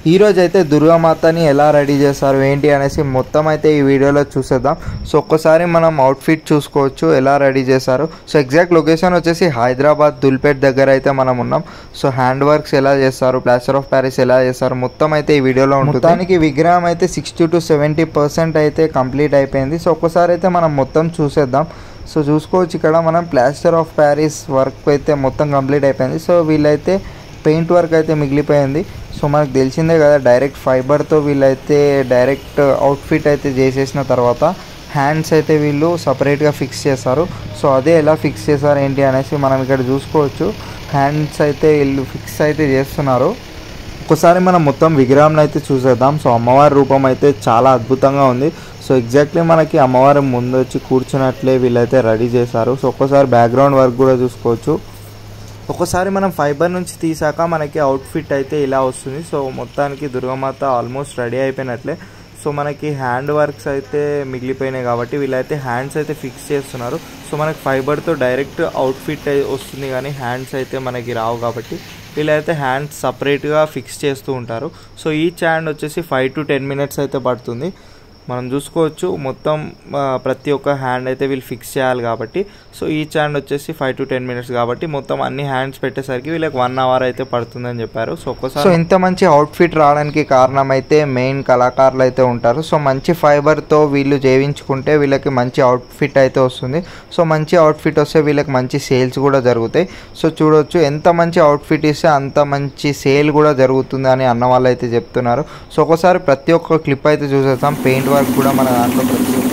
ఈ రోజు అయితే దుర్గామాతని ఎలా రెడీ చేస్తారు ఏంటి అనేసి మొత్తం అయితే ఈ వీడియోలో చూసేద్దాం సో ఒక్కసారి మనం అవుట్ఫిట్ చూసుకోవచ్చు ఎలా రెడీ చేశారు సో ఎగ్జాక్ట్ లొకేషన్ వచ్చేసి హైదరాబాద్ దుల్పేట్ దగ్గర అయితే మనం ఉన్నాం సో హ్యాండ్ వర్క్స్ ఎలా చేస్తారు ప్లాస్టర్ ఆఫ్ ప్యారిస్ ఎలా చేస్తారు మొత్తం అయితే ఈ వీడియోలో ఉంటుంది మొత్తానికి విగ్రహం అయితే సిక్స్టీ టు సెవెంటీ పర్సెంట్ అయితే కంప్లీట్ అయిపోయింది సో ఒక్కసారి అయితే మనం మొత్తం చూసేద్దాం సో చూసుకోవచ్చు ఇక్కడ మనం ప్లాస్టర్ ఆఫ్ ప్యారిస్ వర్క్ అయితే మొత్తం కంప్లీట్ అయిపోయింది సో వీళ్ళైతే పెయింట్ వర్క్ అయితే మిగిలిపోయింది సో మనకు తెలిసిందే కదా డైరెక్ట్ ఫైబర్తో వీళ్ళైతే డైరెక్ట్ అవుట్ఫిట్ అయితే చేసేసిన తర్వాత హ్యాండ్స్ అయితే వీళ్ళు సపరేట్గా ఫిక్స్ చేస్తారు సో అదే ఎలా ఫిక్స్ చేస్తారు ఏంటి అనేసి మనం ఇక్కడ చూసుకోవచ్చు హ్యాండ్స్ అయితే వీళ్ళు ఫిక్స్ అయితే చేస్తున్నారు ఒకసారి మనం మొత్తం విగ్రహం అయితే చూసేద్దాం సో అమ్మవారి రూపం అయితే చాలా అద్భుతంగా ఉంది సో ఎగ్జాక్ట్లీ మనకి అమ్మవారి ముందు వచ్చి కూర్చున్నట్లే వీళ్ళైతే రెడీ చేశారు సో ఒక్కసారి బ్యాక్గ్రౌండ్ వర్క్ కూడా చూసుకోవచ్చు ఒకసారి మనం ఫైబర్ నుంచి తీసాక మనకి అవుట్ఫిట్ అయితే ఇలా వస్తుంది సో మొత్తానికి దుర్గమాత ఆల్మోస్ట్ రెడీ అయిపోయినట్లే సో మనకి హ్యాండ్ వర్క్స్ అయితే మిగిలిపోయినాయి కాబట్టి వీళ్ళైతే హ్యాండ్స్ అయితే ఫిక్స్ చేస్తున్నారు సో మనకి ఫైబర్తో డైరెక్ట్ అవుట్ఫిట్ వస్తుంది కానీ హ్యాండ్స్ అయితే మనకి రావు కాబట్టి వీళ్ళైతే హ్యాండ్స్ సపరేట్గా ఫిక్స్ చేస్తూ ఉంటారు సో ఈచ్ హ్యాండ్ వచ్చేసి ఫైవ్ టు టెన్ మినిట్స్ అయితే పడుతుంది మనం చూసుకోవచ్చు మొత్తం ఆ, ప్రతి ఒక్క హ్యాండ్ అయితే వీళ్ళు ఫిక్స్ చేయాలి కాబట్టి సో ఈచ్ హ్యాండ్ వచ్చేసి ఫైవ్ టు టెన్ మినిట్స్ కాబట్టి మొత్తం అన్ని హ్యాండ్స్ పెట్టేసరికి వీళ్ళకి వన్ అవర్ అయితే పడుతుందని చెప్పారు సో ఒక్కసారి సో ఇంత మంచి అవుట్ఫిట్ రావడానికి కారణం అయితే మెయిన్ కళాకారులు అయితే ఉంటారు సో మంచి ఫైబర్తో వీళ్ళు చేయించుకుంటే వీళ్ళకి మంచి అవుట్ఫిట్ అయితే వస్తుంది సో మంచి అవుట్ఫిట్ వస్తే వీళ్ళకి మంచి సేల్స్ కూడా జరుగుతాయి సో చూడొచ్చు ఎంత మంచి అవుట్ఫిట్ ఇస్తే అంత మంచి సేల్ కూడా జరుగుతుంది అని అన్న వాళ్ళు అయితే చెప్తున్నారు సో ఒకసారి ప్రతి ఒక్క క్లిప్ అయితే చూసేస్తాం పెయింట్ వర్క్ కూడా మన దాంట్లో ప్రతి ఒక్క